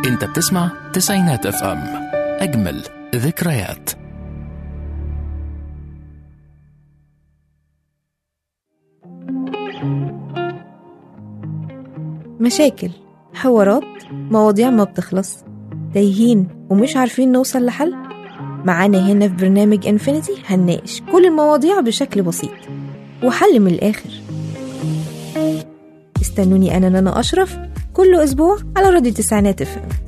انت بتسمع تسعينات اف ام اجمل ذكريات مشاكل حوارات مواضيع ما بتخلص تايهين ومش عارفين نوصل لحل معانا هنا في برنامج انفينيتي هنناقش كل المواضيع بشكل بسيط وحل من الآخر استنوني أنا نانا أشرف كل أسبوع على راديو تسعينات اف ام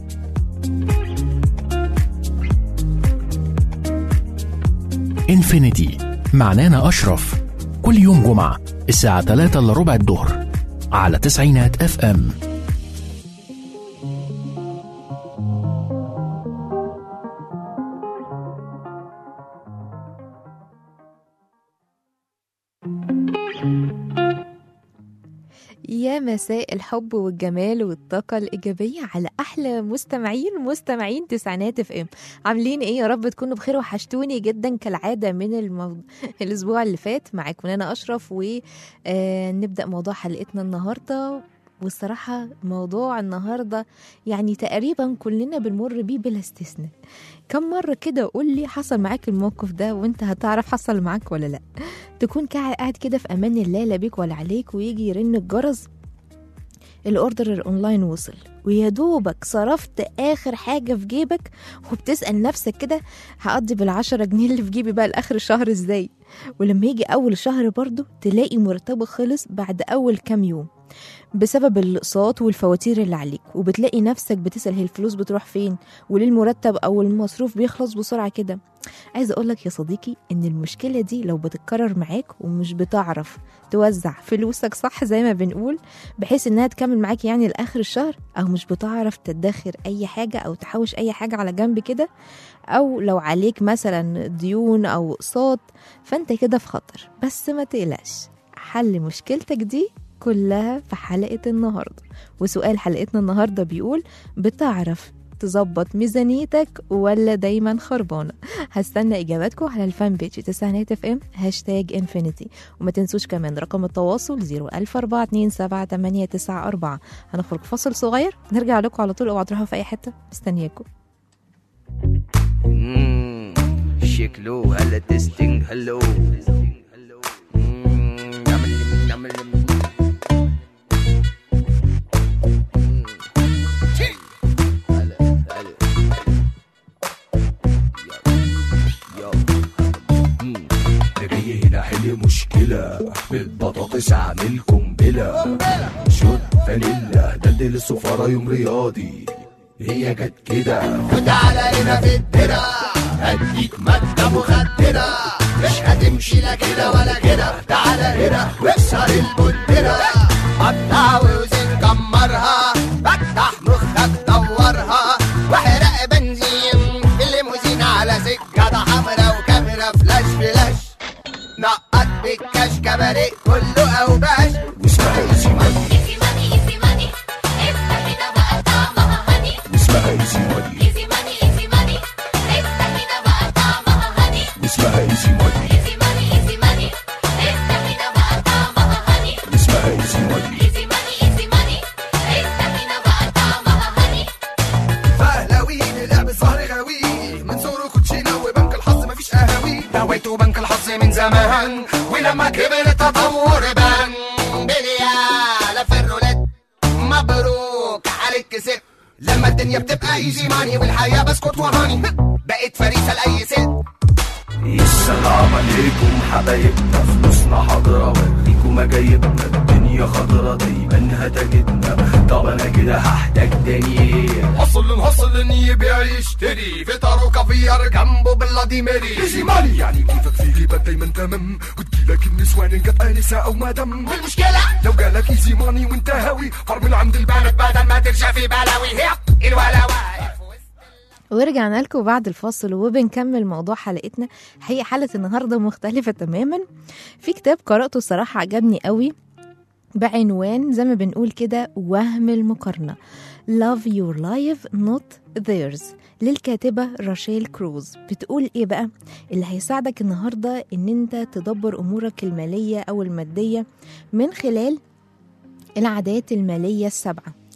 انفينيتي مع نانا أشرف كل يوم جمعة الساعة 3 إلا ربع الظهر على تسعينات اف ام يا مساء الحب والجمال والطاقة الإيجابية على أحلى مستمعين مستمعين تسعينات اف ام عاملين إيه يا رب تكونوا بخير وحشتوني جدا كالعادة من المو... الأسبوع اللي فات معاكم أنا أشرف ونبدأ موضوع حلقتنا النهاردة والصراحة موضوع النهاردة يعني تقريبا كلنا بنمر بيه بلا استثناء كم مرة كده قول لي حصل معاك الموقف ده وانت هتعرف حصل معاك ولا لا تكون كا- قاعد كده في امان الله لا بيك ولا عليك ويجي يرن الجرس الاوردر الاونلاين وصل ويا دوبك صرفت اخر حاجه في جيبك وبتسال نفسك كده هقضي بالعشرة جنيه اللي في جيبي بقى لاخر الشهر ازاي ولما يجي اول الشهر برضه تلاقي مرتبك خلص بعد اول كام يوم بسبب الاقساط والفواتير اللي عليك وبتلاقي نفسك بتسأل هي الفلوس بتروح فين وليه المرتب او المصروف بيخلص بسرعة كده عايزة اقولك يا صديقي ان المشكلة دي لو بتتكرر معاك ومش بتعرف توزع فلوسك صح زي ما بنقول بحيث انها تكمل معاك يعني لاخر الشهر او مش بتعرف تدخر اي حاجة او تحوش اي حاجة على جنب كده او لو عليك مثلا ديون او اقساط فانت كده في خطر بس ما تقلقش حل مشكلتك دي كلها في حلقة النهاردة وسؤال حلقتنا النهاردة بيقول بتعرف تظبط ميزانيتك ولا دايما خربانة هستنى إجاباتكم على الفان بيج تسعينات اف ام هاشتاج انفينيتي وما تنسوش كمان رقم التواصل 014278994 هنخرج فاصل صغير نرجع لكم على طول اوعوا تروحوا في أي حتة مستنياكم مم، شكله هلا تستنج هلو مم، نعمل- نعمل- مم. هلا، هلا. يو، يو. مم. انا جاي هنا احل مشكلة بالبطاطس اعمل قنبلة شوت فانيلا دلدل السفارة يوم رياضي هي جت كده وتعالى هنا في الدرة هديك مادة مخدرة مش هتمشي لا كده ولا كده تعالى هنا واكسر البندرة قطع وزن كمرها فتح مخك دورها واحرق بنزين في الليموزين على سكة حمرا وكاميرا فلاش فلاش نقط بالكاش كباريه كله اوباش واسمها ايزي ماني Easy money, easy money. Esta vida بقى طعمها هني. واسمها ايزي ماني Easy money, easy money. esta vida بقى طعمها هني. واسمها ايزي ماني Easy money, easy money. esta vida بقى طعمها هني. واسمها ايزي ماني Easy money, easy money. esta vida بقى طعمها هني. فهلاوين اللعب سهر غاوي من صوره كوتشينة وبنك الحظ مفيش قهاوي نويته بنك الحظ من زمان ولما كبر التطور بان بليالة في الرولات مبروك عليك كسبت لما الدنيا بتبقى ايزي ماني والحياة بسكت وهاني بقيت فريسة لأي ست السلام عليكم حبايبنا فلوسنا حاضرة وريكم مجايبنا الدنيا خضرة دايما هتجدنا طب انا كده هحتاج تاني حصل نحصل ان يبيع يشتري فطار وكافيار جنبه باللادي ميري ايزي ماني يعني كيفك في جيبك دايما تمام وتجيلك النسوان ان جت انسه او مدام المشكلة لو جالك ايزي ماني وانت هاوي فرمل عند البلد بدل ما ترجع في بلاوي هي الولا واقف ورجعنا لكم بعد الفاصل وبنكمل موضوع حلقتنا حقيقة حلقة النهاردة مختلفة تماما في كتاب قرأته الصراحة عجبني قوي بعنوان زي ما بنقول كده وهم المقارنة Love your life not theirs للكاتبة راشيل كروز بتقول ايه بقى اللي هيساعدك النهاردة ان انت تدبر امورك المالية او المادية من خلال العادات المالية السبعة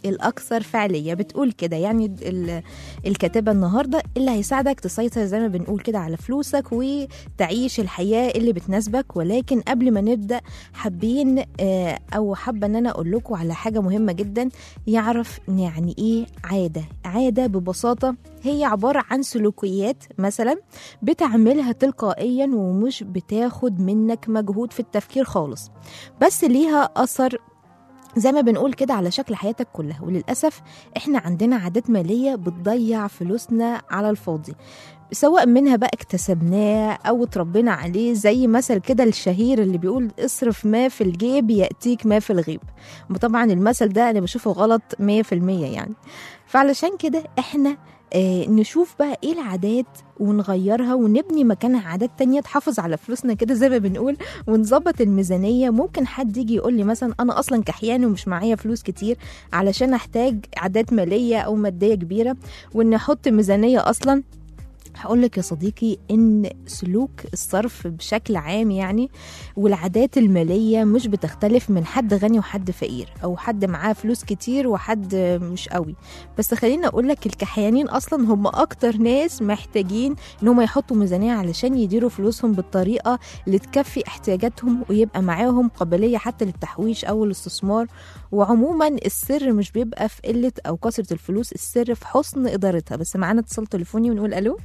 الأكثر فعالية بتقول كده يعني ال- الكاتبة النهاردة اللي هيساعدك تسيطر زي ما بنقول كده على فلوسك وتعيش الحياة اللي بتناسبك ولكن قبل ما نبدأ حابين آه، أو حابة إن أنا أقول لكم على حاجة مهمة جدا يعرف يعني إيه عادة عادة ببساطة هي عبارة عن سلوكيات مثلا بتعملها تلقائيا ومش بتاخد منك مجهود في التفكير خالص بس ليها أثر زي ما بنقول كده على شكل حياتك كلها وللأسف احنا عندنا عادات مالية بتضيع فلوسنا على الفاضي سواء منها بقى اكتسبناه او اتربينا عليه زي مثل كده الشهير اللي بيقول اصرف ما في الجيب يأتيك ما في الغيب وطبعا المثل ده انا بشوفه غلط 100% يعني فعلشان كده احنا آه نشوف بقى ايه العادات ونغيرها ونبني مكانها عادات تانية تحافظ على فلوسنا كده زي ما بنقول ونظبط الميزانية ممكن حد يجي يقول لي مثلا أنا أصلا كحيان ومش معايا فلوس كتير علشان أحتاج عادات مالية أو مادية كبيرة وإن أحط ميزانية أصلا هقول لك يا صديقي ان سلوك الصرف بشكل عام يعني والعادات الماليه مش بتختلف من حد غني وحد فقير او حد معاه فلوس كتير وحد مش قوي بس خليني اقول لك الكحيانين اصلا هم اكتر ناس محتاجين ان هم يحطوا ميزانيه علشان يديروا فلوسهم بالطريقه اللي تكفي احتياجاتهم ويبقى معاهم قابليه حتى للتحويش او الاستثمار وعموما السر مش بيبقى في قله او كثره الفلوس السر في حسن ادارتها بس معانا اتصال تليفوني ونقول الو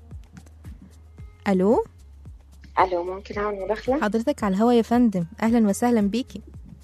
الو الو ممكن اعمل مداخله حضرتك على الهوا يا فندم اهلا وسهلا بيكي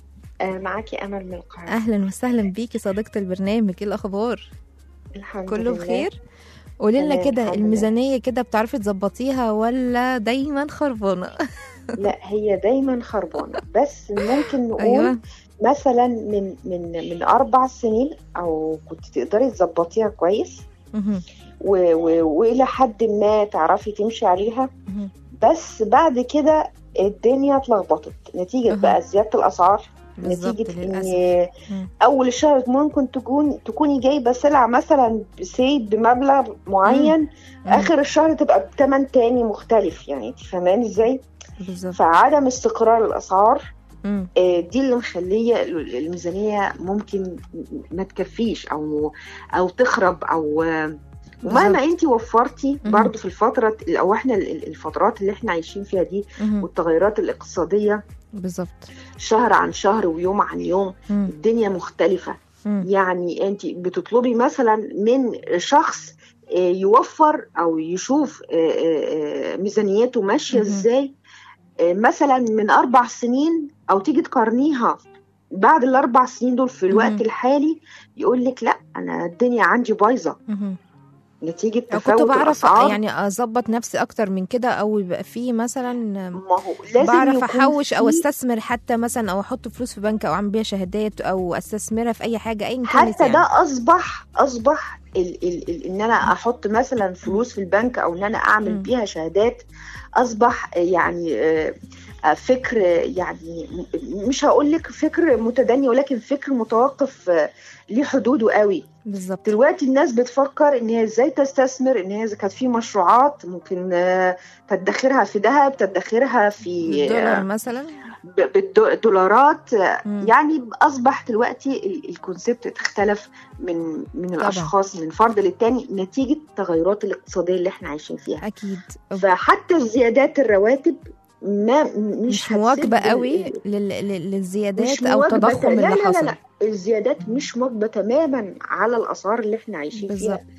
آه معاكي امل من القاهره اهلا وسهلا بيكي صديقه البرنامج ايه الاخبار الحمد كله لله. بخير قولي لنا تمام، كده الحمد لله. الميزانيه كده بتعرفي تظبطيها ولا دايما خربانه لا هي دايما خربانه بس ممكن نقول ايوه مثلا من من من اربع سنين او كنت تقدري تظبطيها كويس مهم. و- و- والى حد ما تعرفي تمشي عليها مهم. بس بعد كده الدنيا اتلخبطت نتيجه أها. بقى زياده الاسعار بالظبط نتيجه للاسف ان مم. اول الشهر ممكن تكون تكوني جايبه سلعه مثلا بسيد بمبلغ معين مم. اخر الشهر تبقى بثمن تاني مختلف يعني انت فاهماني ازاي بالظبط فعدم استقرار الاسعار مم. آه، دي اللي مخليه الميزانيه ممكن ما تكفيش او او تخرب او آه، ومهما بالظبط. انت وفرتي مهم. برضو في الفتره او احنا ال- ال- الفترات اللي احنا عايشين فيها دي مهم. والتغيرات الاقتصاديه بالظبط شهر عن شهر ويوم عن يوم مم. الدنيا مختلفه مم. يعني انت بتطلبي مثلا من شخص آه، يوفر او يشوف آه، آه، آه، ميزانيته ماشيه مهم. ازاي آه، مثلا من اربع سنين او تيجي تقارنيها بعد الاربع سنين دول في الوقت مهم. الحالي يقول لك لا انا الدنيا عندي بايظه مهم. نتيجه أو تفاوت كنت بعرف الاسعار يعني اظبط نفسي اكتر من كده او يبقى في مثلا ما هو لازم بعرف يكون احوش او في- استثمر حتى مثلا او احط فلوس في بنك او اعمل بيها شهادات او استثمرها في اي حاجه ايا كانت حتى يعني. ده اصبح اصبح ال ال ال ان انا احط مثلا فلوس في البنك او ان انا اعمل مم. بيها شهادات اصبح يعني آه، آه، فكر يعني م- مش هقول لك فكر متدني ولكن فكر متوقف آه، ليه حدوده قوي بالظبط دلوقتي الناس بتفكر ان هي ازاي تستثمر ان هي اذا كانت في مشروعات ممكن آه، تدخرها في ذهب تدخرها في الدولار مثلا ب- بالدولارات مم. يعني اصبح دلوقتي ال- الكونسيبت اختلف من من طبعا. الاشخاص من فرد للتاني نتيجه التغيرات الاقتصاديه اللي احنا عايشين فيها اكيد فحتى زيادات الرواتب ما مش, مش هتسد مواكبه ال- قوي ال- لل... لل- للزيادات مش او مواكبة التضخم لا اللي لا لا حصل لا الزيادات مش مواكبه تماما على الاسعار اللي احنا عايشين بالظبط. فيها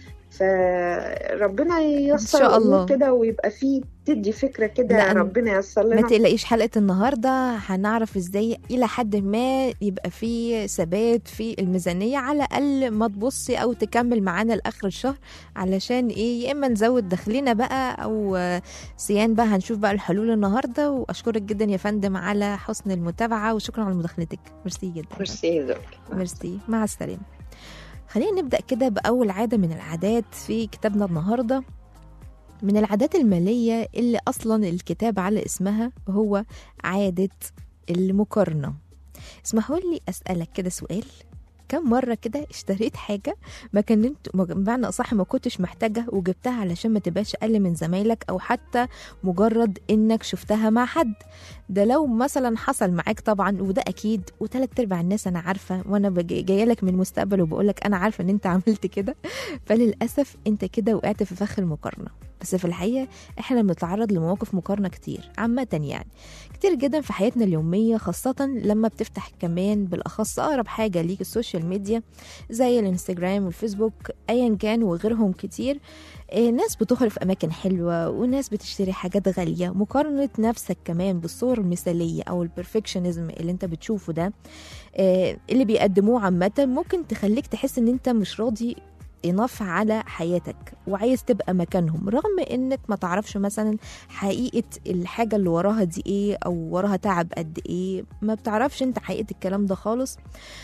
فربنا ييسر إن شاء الأمور الله. كده ويبقى فيه تدي فكره كده لأن ربنا ييسر ما لنا تقلقيش حلقة النهاردة هنعرف ازاي إلى حد ما يبقى في ثبات في الميزانية على الأقل ما تبصي أو تكمل معانا لآخر الشهر علشان إيه يا إما نزود دخلنا بقى أو آه، سيان بقى هنشوف بقى الحلول النهاردة وأشكرك جدا يا فندم على حسن المتابعة وشكرا على مداخلتك ميرسي جدا ميرسي يا زوجي. ميرسي مع السلامة خلينا نبدأ كده بأول عادة من العادات في كتابنا النهاردة من العادات المالية اللي أصلا الكتاب على اسمها هو عادة المقارنة اسمحوا لي أسألك كده سؤال كم مره كده اشتريت حاجه ما كنت بمعنى اصح ما كنتش محتاجه وجبتها علشان ما تبقاش اقل من زمايلك او حتى مجرد انك شفتها مع حد ده لو مثلا حصل معاك طبعا وده اكيد وثلاث ارباع الناس انا عارفه وانا بج- جايه لك من المستقبل وبقول لك انا عارفه ان انت عملت كده فللاسف انت كده وقعت في فخ المقارنه بس في الحقيقه احنا بنتعرض لمواقف مقارنه كتير عامه يعني كتير جدا في حياتنا اليوميه خاصه لما بتفتح كمان بالاخص اقرب حاجه ليك السوشيال ميديا زي الانستجرام والفيسبوك ايا كان وغيرهم كتير آه، ناس بتخرج في اماكن حلوه وناس بتشتري حاجات غاليه مقارنه نفسك كمان بالصور المثاليه او البرفكشنزم اللي انت بتشوفه ده آه، اللي بيقدموه عامه ممكن تخليك تحس ان انت مش راضي انف على حياتك وعايز تبقى مكانهم رغم انك ما تعرفش مثلا حقيقه الحاجه اللي وراها دي ايه او وراها تعب قد ايه ما بتعرفش انت حقيقه الكلام ده خالص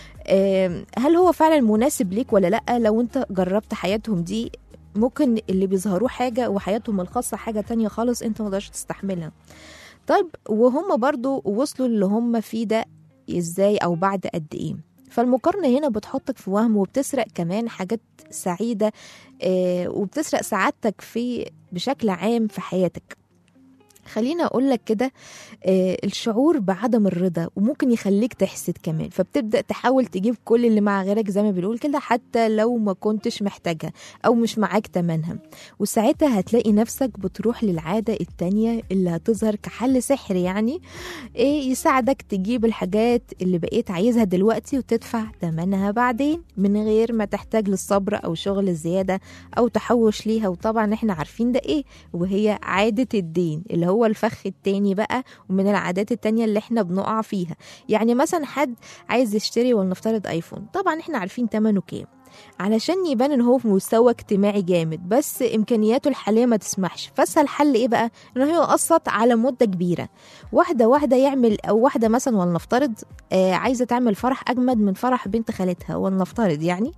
آم، هل هو فعلا مناسب ليك ولا لا لو انت جربت حياتهم دي ممكن اللي بيظهروه حاجة وحياتهم الخاصة حاجة تانية خالص انت ما تقدرش تستحملها طيب وهم برضو وصلوا اللي هم فيه ده ازاي او بعد قد ايه فالمقارنة هنا بتحطك في وهم وبتسرق كمان حاجات سعيدة آه وبتسرق سعادتك في بشكل عام في حياتك خليني اقول لك كده آه الشعور بعدم الرضا وممكن يخليك تحسد كمان فبتبدا تحاول تجيب كل اللي مع غيرك زي ما بنقول كده حتى لو ما كنتش محتاجها او مش معاك تمنها وساعتها هتلاقي نفسك بتروح للعاده التانية اللي هتظهر كحل سحري يعني ايه يساعدك تجيب الحاجات اللي بقيت عايزها دلوقتي وتدفع تمنها بعدين من غير ما تحتاج للصبر او شغل زياده او تحوش ليها وطبعا احنا عارفين ده ايه وهي عاده الدين اللي هو الفخ التاني بقى ومن العادات التانية اللي احنا بنقع فيها يعني مثلا حد عايز يشتري ولنفترض ايفون طبعا احنا عارفين تمنه كام علشان يبان ان هو في مستوى اجتماعي جامد بس امكانياته الحاليه ما تسمحش فاسهل حل ايه بقى ان هو يقسط على مده كبيره واحده واحده يعمل او واحده مثلا ولنفترض آه عايزه تعمل فرح اجمد من فرح بنت خالتها ولنفترض يعني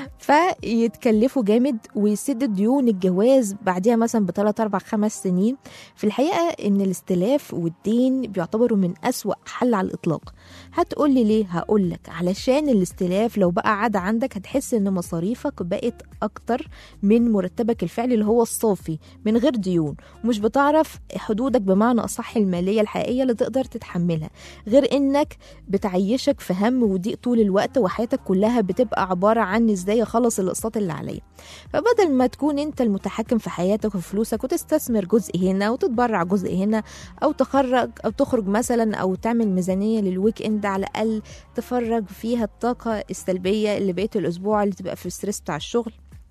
فيتكلفوا جامد ويسد ديون الجواز بعديها مثلا بثلاث اربع خمس سنين في الحقيقه ان الاستلاف والدين بيعتبروا من اسوا حل على الاطلاق هتقول لي ليه هقول لك علشان الاستلاف لو بقى عادة عندك هتحس ان مصاريفك بقت اكتر من مرتبك الفعلي اللي هو الصافي من غير ديون ومش بتعرف حدودك بمعنى اصح الماليه الحقيقيه اللي تقدر تتحملها غير انك بتعيشك في هم وضيق طول الوقت وحياتك كلها بتبقى عباره عن ازاي اخلص الاقساط اللي عليا فبدل ما تكون انت المتحكم في حياتك وفي فلوسك وتستثمر جزء هنا وتتبرع جزء هنا او تخرج او تخرج مثلا او تعمل ميزانيه للويك اند على الاقل تفرغ فيها الطاقه السلبيه اللي بقيت الاسبوع اللي تبقى في الستريس بتاع الشغل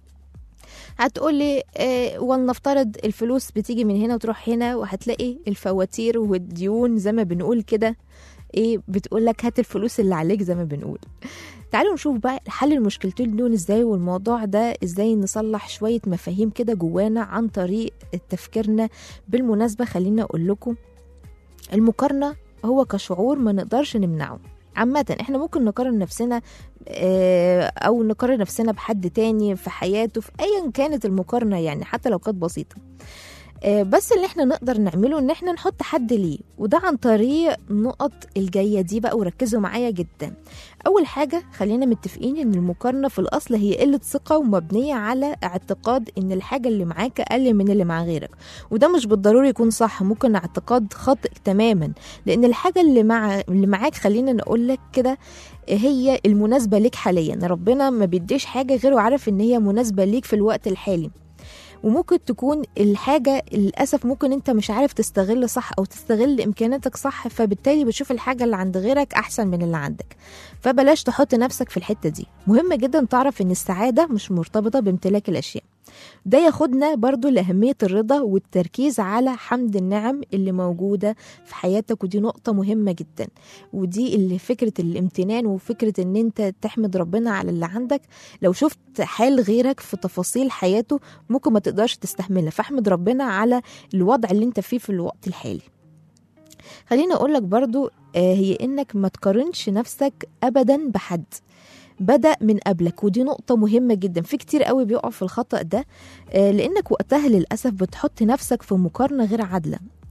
هتقولي آه ولنفترض الفلوس بتيجي من هنا وتروح هنا وهتلاقي الفواتير والديون زي ما بنقول كده ايه بتقول لك هات الفلوس اللي عليك زي ما بنقول تعالوا نشوف بقى حل المشكلتين دول ازاي والموضوع ده ازاي نصلح شوية مفاهيم كده جوانا عن طريق تفكيرنا بالمناسبة خلينا اقول لكم المقارنة هو كشعور ما نقدرش نمنعه عامة احنا ممكن نقارن نفسنا آه، او نقارن نفسنا بحد تاني في حياته في ايا كانت المقارنة يعني حتى لو كانت بسيطة آه، بس اللي احنا نقدر نعمله ان احنا نحط حد ليه وده عن طريق نقط الجايه دي بقى وركزوا معايا جدا اول حاجه خلينا متفقين ان المقارنه في الاصل هي قله ثقه ومبنيه على اعتقاد ان الحاجه اللي معاك اقل من اللي مع غيرك وده مش بالضروري يكون صح ممكن اعتقاد خاطئ تماما لان الحاجه اللي مع اللي معاك خلينا نقول لك كده هي المناسبه ليك حاليا ربنا ما بيديش حاجه غير وعارف ان هي مناسبه ليك في الوقت الحالي وممكن تكون الحاجة للأسف ممكن أنت مش عارف تستغل صح أو تستغل إمكانياتك صح فبالتالي بتشوف الحاجة اللي عند غيرك أحسن من اللي عندك فبلاش تحط نفسك في الحتة دي مهم جدا تعرف إن السعادة مش مرتبطة بامتلاك الأشياء ده ياخدنا برضو لأهمية الرضا والتركيز على حمد النعم اللي موجودة في حياتك ودي نقطة مهمة جدا ودي اللي فكرة الامتنان وفكرة ان انت تحمد ربنا على اللي عندك لو شفت حال غيرك في تفاصيل حياته ممكن ما تقدرش تستحملها فاحمد ربنا على الوضع اللي انت فيه في الوقت الحالي خليني اقول لك برضو آه، هي انك ما تقارنش نفسك ابدا بحد بدأ من قبلك ودي نقطة مهمة جدا في كتير قوي بيقعوا في الخطأ ده آه، لأنك وقتها للأسف بتحط نفسك في مقارنة غير عادلة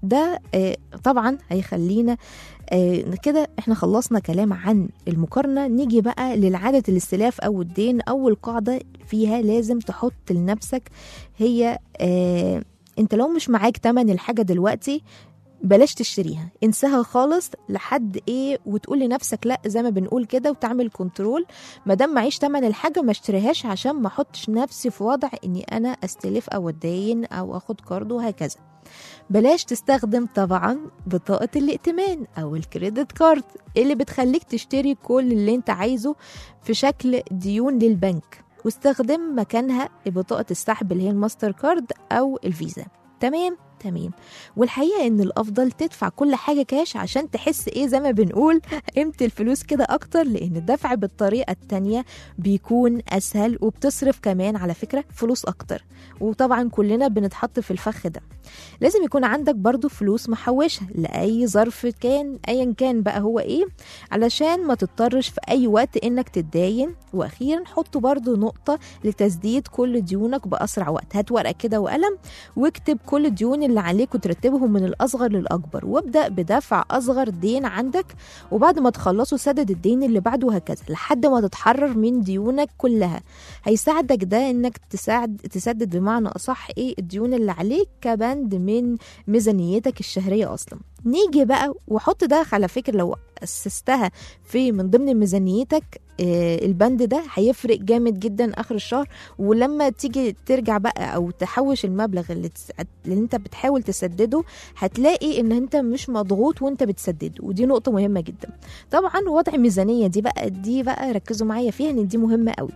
ده آه، طبعا هيخلينا آه، كده احنا خلصنا كلام عن المقارنة نيجي بقى للعادة الاستلاف أو الدين أول قاعدة فيها لازم تحط لنفسك هي اه انت لو مش معاك تمن الحاجة دلوقتي بلاش تشتريها انساها خالص لحد ايه وتقول لنفسك لا زي ما بنقول كده وتعمل كنترول ما دام معيش تمن الحاجه ما اشتريهاش عشان ما احطش نفسي في وضع اني انا استلف او اتدين او اخد كارد وهكذا بلاش تستخدم طبعا بطاقة الائتمان أو الكريدت كارد اللي بتخليك تشتري كل اللي انت عايزه في شكل ديون للبنك واستخدم مكانها بطاقة السحب اللي هي الماستر كارد أو الفيزا تمام تمام والحقيقة ان الافضل تدفع كل حاجة كاش عشان تحس ايه زي ما بنقول قيمة الفلوس كده اكتر لان الدفع بالطريقة التانية بيكون اسهل وبتصرف كمان على فكرة فلوس اكتر وطبعا كلنا بنتحط في الفخ ده لازم يكون عندك برضو فلوس محوشة لأي ظرف كان أيا كان بقى هو إيه علشان ما تضطرش في أي وقت إنك تتداين وأخيرا حط برضو نقطة لتسديد كل ديونك بأسرع وقت هات ورقة كده وقلم واكتب كل الديون اللي عليك وترتبهم من الأصغر للأكبر وابدأ بدفع أصغر دين عندك وبعد ما تخلصوا سدد الدين اللي بعده وهكذا لحد ما تتحرر من ديونك كلها هيساعدك ده انك تساعد تسدد بمعنى اصح ايه الديون اللي عليك كبند من ميزانيتك الشهريه اصلا نيجي بقى وحط ده على فكره لو اسستها في من ضمن ميزانيتك آه، البند ده هيفرق جامد جدا اخر الشهر ولما تيجي ترجع بقى او تحوش المبلغ اللي, تس... اللي انت بتحاول تسدده هتلاقي ان انت مش مضغوط وانت بتسدده ودي نقطه مهمه جدا طبعا وضع ميزانيه دي بقى دي بقى ركزوا معايا فيها ان دي مهمه قوي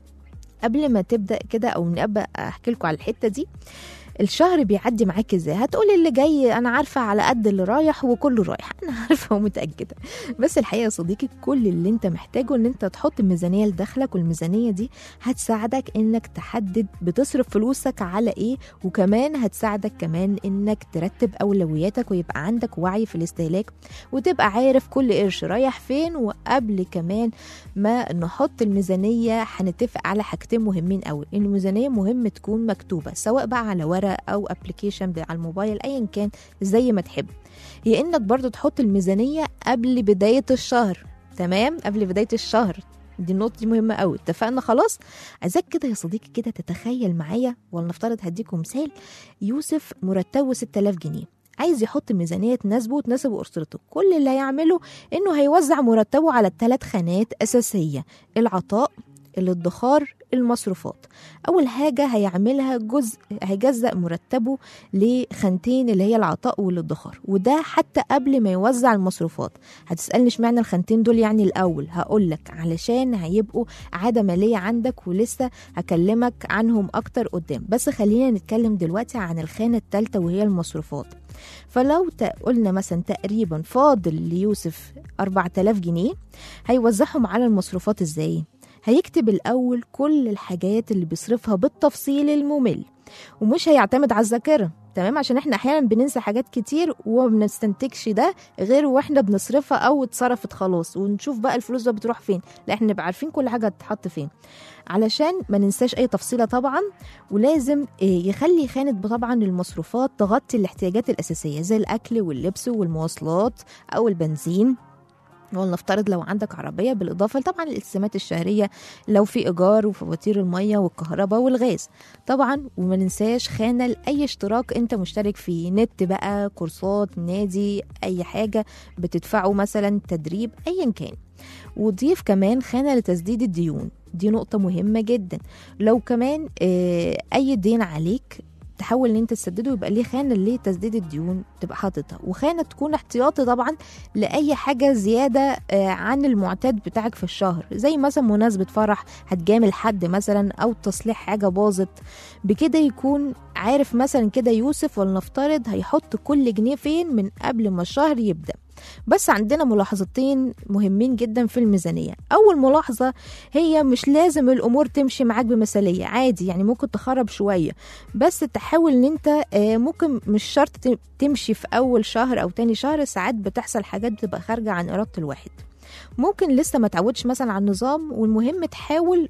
قبل ما تبدا كده او نبقى احكي لكم على الحته دي الشهر بيعدي معاك ازاي هتقولي اللي جاي انا عارفه على قد اللي رايح وكله رايح انا عارفه ومتاكده بس الحقيقه يا صديقي كل اللي انت محتاجه ان انت تحط ميزانيه لدخلك والميزانيه دي هتساعدك انك تحدد بتصرف فلوسك على ايه وكمان هتساعدك كمان انك ترتب اولوياتك ويبقى عندك وعي في الاستهلاك وتبقى عارف كل قرش رايح فين وقبل كمان ما نحط الميزانيه هنتفق على حاجتين مهمين قوي الميزانيه مهم تكون مكتوبه سواء بقى على ورق او ابلكيشن على الموبايل ايا كان زي ما تحب هي انك برضو تحط الميزانيه قبل بدايه الشهر تمام قبل بدايه الشهر دي النقطة دي مهمة قوي اتفقنا خلاص عايزاك كده يا صديقي كده تتخيل معايا ولنفترض هديكم مثال يوسف مرتبه 6000 جنيه عايز يحط ميزانية تناسبه وتناسب أسرته كل اللي هيعمله إنه هيوزع مرتبه على ثلاث خانات أساسية العطاء الادخار المصروفات اول حاجه هيعملها جزء هيجزأ مرتبه لخانتين اللي هي العطاء والادخار وده حتى قبل ما يوزع المصروفات هتسالني اشمعنى الخانتين دول يعني الاول هقول لك علشان هيبقوا عاده ماليه عندك ولسه هكلمك عنهم اكتر قدام بس خلينا نتكلم دلوقتي عن الخانه الثالثه وهي المصروفات فلو ت- قلنا مثلا تقريبا فاضل ليوسف 4000 جنيه هيوزعهم على المصروفات ازاي هيكتب الأول كل الحاجات اللي بيصرفها بالتفصيل الممل ومش هيعتمد على الذاكرة تمام عشان احنا احيانا بننسى حاجات كتير وما بنستنتجش ده غير واحنا بنصرفها او اتصرفت خلاص ونشوف بقى الفلوس بقى بتروح فين لا احنا نبقى عارفين كل حاجه هتتحط فين علشان ما ننساش اي تفصيله طبعا ولازم إيه، يخلي خانه طبعا المصروفات تغطي الاحتياجات الاساسيه زي الاكل واللبس والمواصلات او البنزين ولنفترض لو عندك عربية بالإضافة طبعا الالتزامات الشهرية لو في إيجار وفواتير المية والكهرباء والغاز طبعا وما ننساش خانة لأي اشتراك أنت مشترك فيه نت بقى كورسات نادي أي حاجة بتدفعه مثلا تدريب أيا كان وضيف كمان خانة لتسديد الديون دي نقطة مهمة جدا لو كمان آه، أي دين عليك تحاول ان انت تسدده يبقى ليه خانه لتسديد الديون تبقى حاططها وخانه تكون احتياطي طبعا لاي حاجه زياده آه، عن المعتاد بتاعك في الشهر زي مثلا مناسبه فرح هتجامل حد مثلا او تصليح حاجه باظت بكده يكون عارف مثلا كده يوسف ولنفترض هيحط كل جنيه فين من قبل ما الشهر يبدا بس عندنا ملاحظتين مهمين جدا في الميزانية أول ملاحظة هي مش لازم الأمور تمشي معاك بمثالية عادي يعني ممكن تخرب شوية بس تحاول ان انت آه، ممكن مش شرط ت- تمشي في أول شهر أو تاني شهر ساعات بتحصل حاجات بتبقى خارجة عن إرادة الواحد ممكن لسه ما تعودش مثلا على النظام والمهم تحاول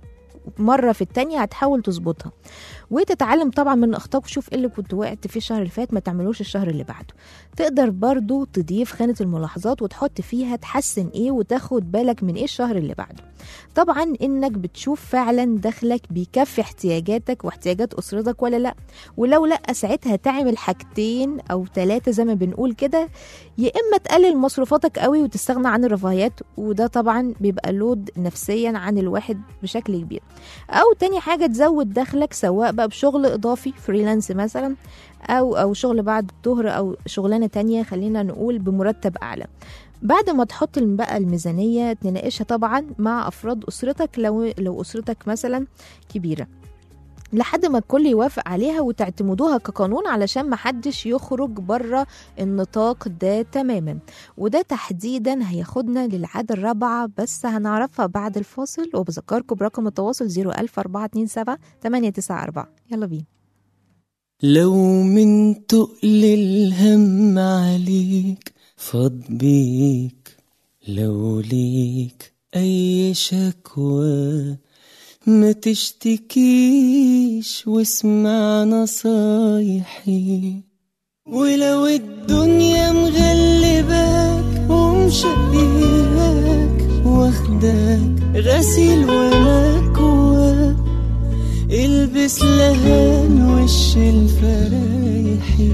مرة في التانية هتحاول تظبطها وتتعلم طبعا من اخطائك وشوف ايه اللي كنت وقعت فيه الشهر اللي فات ما تعملوش الشهر اللي بعده تقدر برضو تضيف خانة الملاحظات وتحط فيها تحسن ايه وتاخد بالك من ايه الشهر اللي بعده طبعا انك بتشوف فعلا دخلك بيكفي احتياجاتك واحتياجات اسرتك ولا لا ولو لا ساعتها تعمل حاجتين او ثلاثة زي ما بنقول كده يا اما تقلل مصروفاتك قوي وتستغنى عن الرفاهيات وده طبعا بيبقى لود نفسيا عن الواحد بشكل كبير او تاني حاجة تزود دخلك سواء بقى بشغل اضافي فريلانس مثلا او او شغل بعد الظهر او شغلانة تانية خلينا نقول بمرتب اعلى بعد ما تحط بقى الميزانية تناقشها طبعا مع أفراد أسرتك لو لو أسرتك مثلا كبيرة لحد ما الكل يوافق عليها وتعتمدوها كقانون علشان محدش يخرج بره النطاق ده تماما وده تحديدا هياخدنا للعادة الرابعة بس هنعرفها بعد الفاصل وبذكركم برقم التواصل 01427 894 يلا بينا لو من تقل الهم عليك فاض بيك لو ليك أي شكوى ما تشتكيش واسمع نصايحي ولو الدنيا مغلباك ومشقياك واخداك غسيل ومكواك البس لهان وش الفرايحي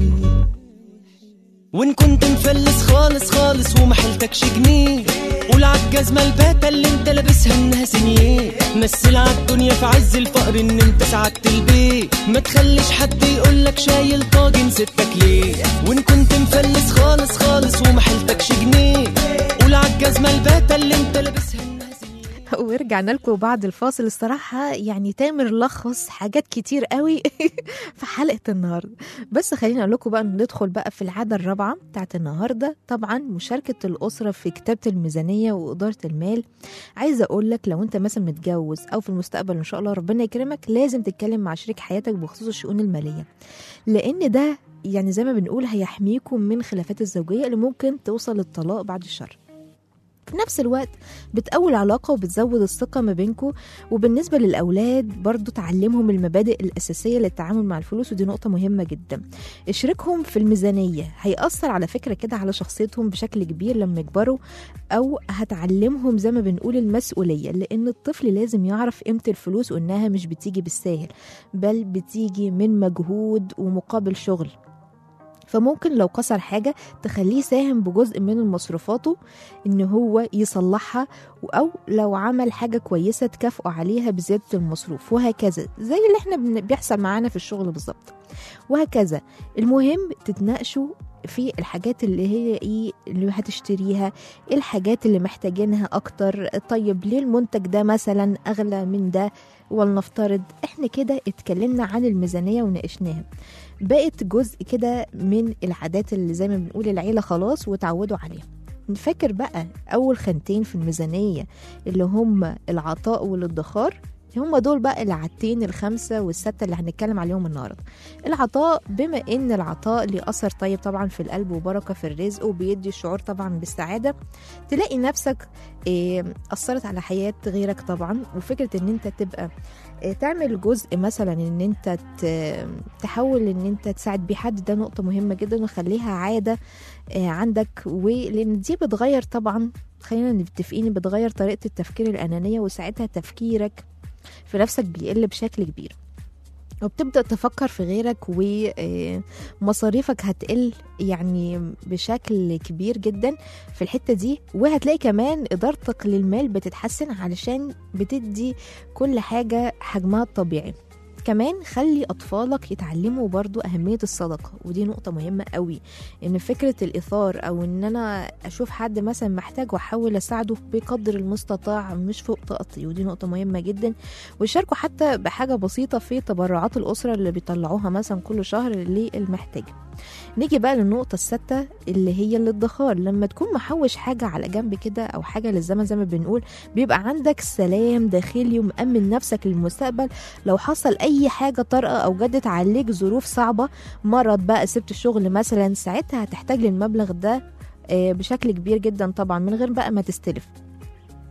وان كنت مفلس خالص خالص وما حيلتكش جنيه قول عالجزمة الباتة اللي انت لابسها انها سنيه مثل عالدنيا في عز الفقر ان انت سعدت البيت ما تخليش حد يقولك شايل طاجن ستك ليه وان كنت مفلس خالص خالص وما حيلتكش جنيه قول عالجزمة الباتة اللي انت لابسها انها سنيه ورجعنا لكم بعد الفاصل الصراحة يعني تامر لخص حاجات كتير قوي في حلقة النهاردة بس خلينا أقول لكم بقى ندخل بقى في العادة الرابعة بتاعت النهاردة طبعا مشاركة الأسرة في كتابة الميزانية وإدارة المال عايزة أقول لك لو أنت مثلا متجوز أو في المستقبل إن شاء الله ربنا يكرمك لازم تتكلم مع شريك حياتك بخصوص الشؤون المالية لأن ده يعني زي ما بنقول هيحميكم من خلافات الزوجية اللي ممكن توصل للطلاق بعد الشر في نفس الوقت بتقوي العلاقة وبتزود الثقة ما بينكم وبالنسبة للأولاد برضو تعلمهم المبادئ الأساسية للتعامل مع الفلوس ودي نقطة مهمة جدا اشركهم في الميزانية هيأثر على فكرة كده على شخصيتهم بشكل كبير لما يكبروا أو هتعلمهم زي ما بنقول المسؤولية لأن الطفل لازم يعرف قيمة الفلوس وإنها مش بتيجي بالساهل بل بتيجي من مجهود ومقابل شغل فممكن لو كسر حاجة تخليه ساهم بجزء من مصروفاته إن هو يصلحها أو لو عمل حاجة كويسة تكافئه عليها بزيادة المصروف وهكذا زي اللي احنا بن- بيحصل معانا في الشغل بالظبط وهكذا المهم تتناقشوا في الحاجات اللي هي ايه اللي هتشتريها ايه الحاجات اللي محتاجينها اكتر طيب ليه المنتج ده مثلا اغلى من ده ولنفترض احنا كده اتكلمنا عن الميزانية وناقشناها بقت جزء كده من العادات اللي زي ما بنقول العيلة خلاص وتعودوا عليها نفكر بقى أول خانتين في الميزانية اللي هم العطاء والادخار هم دول بقى العادتين الخمسة والستة اللي هنتكلم عليهم النهاردة العطاء بما ان العطاء ليه اثر طيب طبعا في القلب وبركة في الرزق وبيدي شعور طبعا بالسعادة تلاقي نفسك إيه، اثرت على حياة غيرك طبعا وفكرة ان انت تبقى إيه، تعمل جزء مثلا ان انت ت- تحاول ان انت تساعد بيه حد ده نقطة مهمة جدا وخليها عادة آه، عندك ولان دي بتغير طبعا خلينا متفقين بتغير طريقة التفكير الأنانية وساعتها تفكيرك في نفسك بيقل بشكل كبير وبتبدأ تفكر في غيرك ومصاريفك هتقل يعني بشكل كبير جدا في الحتة دي وهتلاقي كمان إدارتك للمال بتتحسن علشان بتدي كل حاجة حجمها الطبيعي كمان خلي أطفالك يتعلموا برضو أهمية الصدقة ودي نقطة مهمة قوي إن فكرة الإثار أو إن أنا أشوف حد مثلا محتاج وأحاول أساعده بقدر المستطاع مش فوق طاقتي ودي نقطة مهمة جدا ويشاركوا حتى بحاجة بسيطة في تبرعات الأسرة اللي بيطلعوها مثلا كل شهر للمحتاج نيجي بقى للنقطة الستة اللي هي الادخار لما تكون محوش حاجة على جنب كده أو حاجة للزمن زي ما بنقول بيبقى عندك سلام داخلي ومأمن نفسك للمستقبل لو حصل أي حاجة طارئة أو جدت عليك ظروف صعبة مرض بقى سبت الشغل مثلا ساعتها هتحتاج للمبلغ ده آه، بشكل كبير جدا طبعا من غير بقى ما تستلف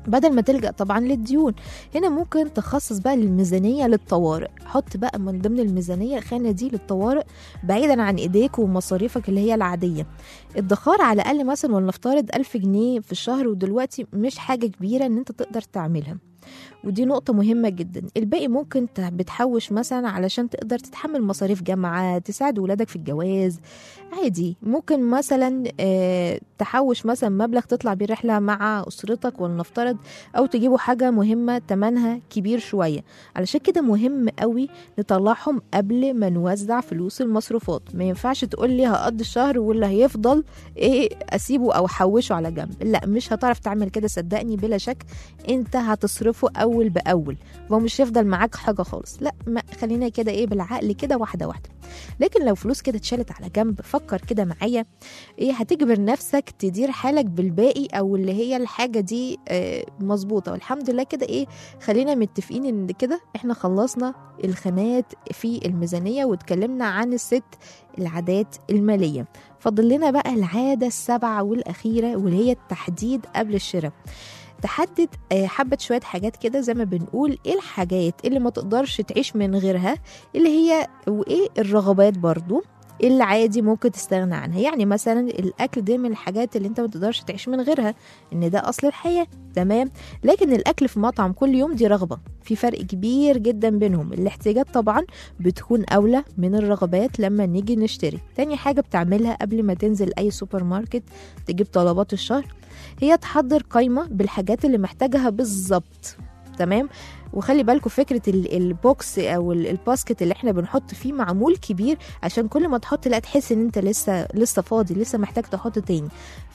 بدل ما تلجأ طبعا للديون هنا ممكن تخصص بقى الميزانية للطوارئ حط بقى من ضمن الميزانية الخانة دي للطوارئ بعيدا عن ايديك ومصاريفك اللي هي العادية الادخار على الأقل مثلا ولنفترض ألف جنيه في الشهر ودلوقتي مش حاجة كبيرة ان انت تقدر تعملها ودي نقطة مهمة جدا الباقي ممكن ت- بتحوش مثلا علشان تقدر تتحمل مصاريف جامعة تساعد ولادك في الجواز عادي ممكن مثلا آه، تحوش مثلا مبلغ تطلع بيه رحلة مع أسرتك ولنفترض أو تجيبوا حاجة مهمة تمنها كبير شوية علشان كده مهم قوي نطلعهم قبل ما نوزع فلوس المصروفات ما ينفعش تقول لي هقضي الشهر واللي هيفضل ايه اسيبه او احوشه على جنب لا مش هتعرف تعمل كده صدقني بلا شك انت هتصرفه اول باول ومش هيفضل معاك حاجه خالص لا ما خلينا كده ايه بالعقل كده واحده واحده لكن لو فلوس كده اتشالت على جنب فكر كده معايا ايه هتجبر نفسك تدير حالك بالباقي او اللي هي الحاجه دي آه مظبوطه والحمد لله كده ايه خلينا متفقين ان كده احنا خلصنا الخانات في الميزانيه واتكلمنا عن الست العادات الماليه فاضل لنا بقى العاده السبعه والاخيره واللي هي التحديد قبل الشراء تحدد آه، حبة شوية حاجات كده زي ما بنقول ايه الحاجات اللي ما تقدرش تعيش من غيرها اللي هي وايه الرغبات برضو اللي عادي ممكن تستغنى عنها يعني مثلا الاكل ده من الحاجات اللي انت ما تقدرش تعيش من غيرها ان ده اصل الحياه تمام لكن الاكل في مطعم كل يوم دي رغبه في فرق كبير جدا بينهم الاحتياجات طبعا بتكون اولى من الرغبات لما نيجي نشتري تاني حاجه بتعملها قبل ما تنزل اي سوبر ماركت تجيب طلبات الشهر هي تحضر قائمه بالحاجات اللي محتاجها بالظبط تمام وخلي بالكم فكره ال- البوكس او ال- الباسكت اللي احنا بنحط فيه معمول كبير عشان كل ما تحط لا تحس ان انت لسه لسه فاضي لسه محتاج تحط تاني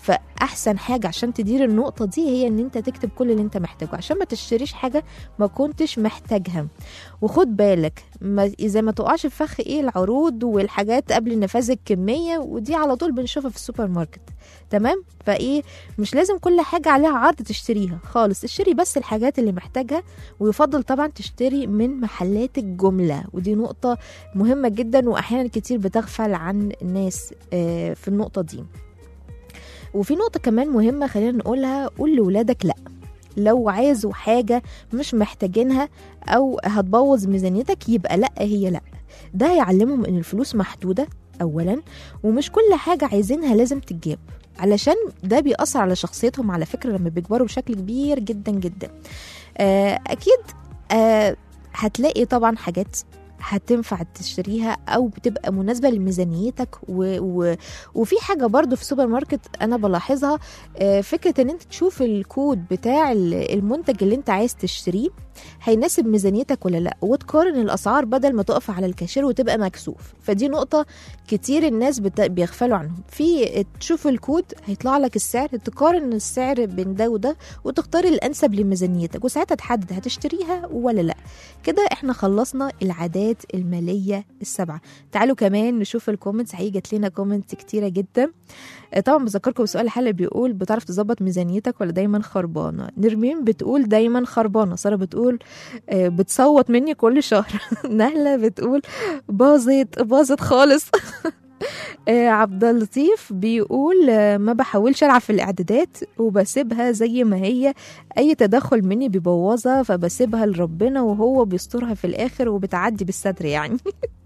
فاحسن حاجه عشان تدير النقطه دي هي ان انت تكتب كل اللي انت محتاجه عشان ما تشتريش حاجه ما كنتش محتاجها وخد بالك ما اذا ما تقعش في فخ ايه العروض والحاجات قبل نفاذ الكميه ودي على طول بنشوفها في السوبر ماركت تمام فايه مش لازم كل حاجه عليها عرض تشتريها خالص اشتري بس الحاجات اللي محتاجها ويفضل طبعا تشتري من محلات الجمله ودي نقطه مهمه جدا واحيانا كتير بتغفل عن الناس آه، في النقطه دي وفي نقطه كمان مهمه خلينا نقولها قول لولادك لا لو عايزوا حاجه مش محتاجينها او هتبوظ ميزانيتك يبقى لا هي لا ده هيعلمهم ان الفلوس محدوده اولا ومش كل حاجه عايزينها لازم تتجاب علشان ده بيأثر على شخصيتهم على فكرة لما بيكبروا بشكل كبير جدا جدا آه، أكيد آه، هتلاقي طبعا حاجات هتنفع تشتريها او بتبقى مناسبه لميزانيتك و... و... وفي حاجه برضو في السوبر ماركت انا بلاحظها آه، فكره ان انت تشوف الكود بتاع ال- المنتج اللي انت عايز تشتريه هيناسب ميزانيتك ولا لا وتقارن الاسعار بدل ما تقف على الكاشير وتبقى مكسوف فدي نقطه كتير الناس بت... بيغفلوا عنهم في تشوف الكود هيطلع لك السعر تقارن السعر بين ده وده وتختار الانسب لميزانيتك وساعتها تحدد هتشتريها ولا لا كده احنا خلصنا العادات الماليه السبعه تعالوا كمان نشوف الكومنتس هي جات لنا كومنتس كتيره جدا آه، طبعا بذكركم بسؤال الحلقه بيقول بتعرف تظبط ميزانيتك ولا دايما خربانه نرمين بتقول دايما خربانه ساره بتقول آه، بتصوت مني كل شهر نهله بتقول باظت باظت خالص آه، عبد اللطيف بيقول آه، ما بحاولش العب في الاعدادات وبسيبها زي ما هي اي تدخل مني بيبوظها فبسيبها لربنا وهو بيسترها في الاخر وبتعدي بالستر يعني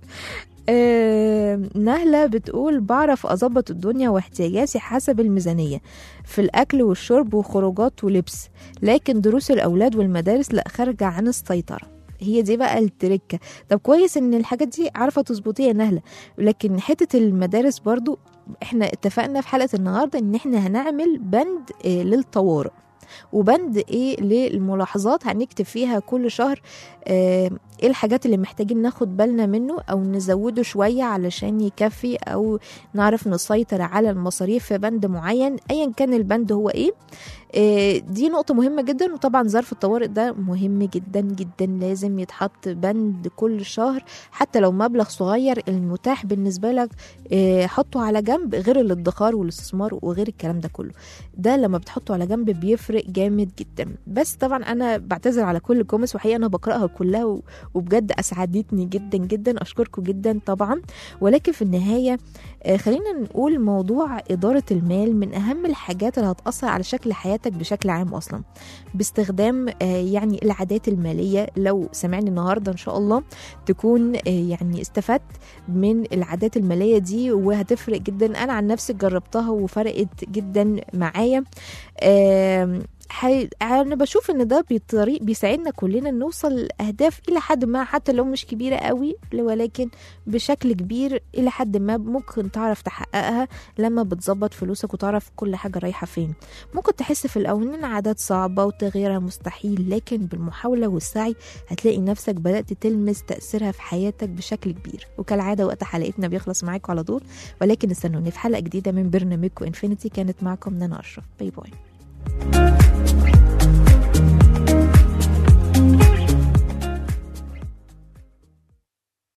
آه، نهلة بتقول بعرف أظبط الدنيا واحتياجاتي حسب الميزانية في الأكل والشرب وخروجات ولبس لكن دروس الأولاد والمدارس لا خارجة عن السيطرة هي دي بقى التركة طب كويس ان الحاجات دي عارفة تظبطيها يا نهلة لكن حتة المدارس برضو احنا اتفقنا في حلقة النهاردة ان احنا هنعمل بند آه، للطوارئ وبند ايه للملاحظات هنكتب فيها كل شهر آه، ايه الحاجات اللي محتاجين ناخد بالنا منه او نزوده شوية علشان يكفي او نعرف نسيطر على المصاريف في بند معين ايا كان البند هو ايه آه، دي نقطة مهمة جدا وطبعا ظرف الطوارئ ده مهم جدا جدا لازم يتحط بند كل شهر حتى لو مبلغ صغير المتاح بالنسبة لك آه، حطه على جنب غير الادخار والاستثمار وغير الكلام ده كله ده لما بتحطه على جنب بيفرق جامد جدا بس طبعا انا بعتذر على كل الكومنتس وحقيقة انا بقرأها كلها و... وبجد اسعدتني جدا جدا اشكركم جدا طبعا ولكن في النهايه آه، خلينا نقول موضوع اداره المال من اهم الحاجات اللي هتاثر على شكل حياتك بشكل عام اصلا باستخدام آه، يعني العادات الماليه لو سمعني النهارده ان شاء الله تكون آه، يعني استفدت من العادات الماليه دي وهتفرق جدا انا عن نفسي جربتها وفرقت جدا معايا آم، حي... انا بشوف ان ده بطريق بيساعدنا كلنا نوصل لاهداف الى حد ما حتى لو مش كبيره قوي ولكن بشكل كبير الى حد ما ممكن تعرف تحققها لما بتظبط فلوسك وتعرف كل حاجه رايحه فين ممكن تحس في الاول ان عادات صعبه وتغييرها مستحيل لكن بالمحاوله والسعي هتلاقي نفسك بدات تلمس تاثيرها في حياتك بشكل كبير وكالعاده وقت حلقتنا بيخلص معاكم على طول ولكن استنوني في حلقه جديده من برنامجكم انفينيتي كانت معكم نانا اشرف باي باي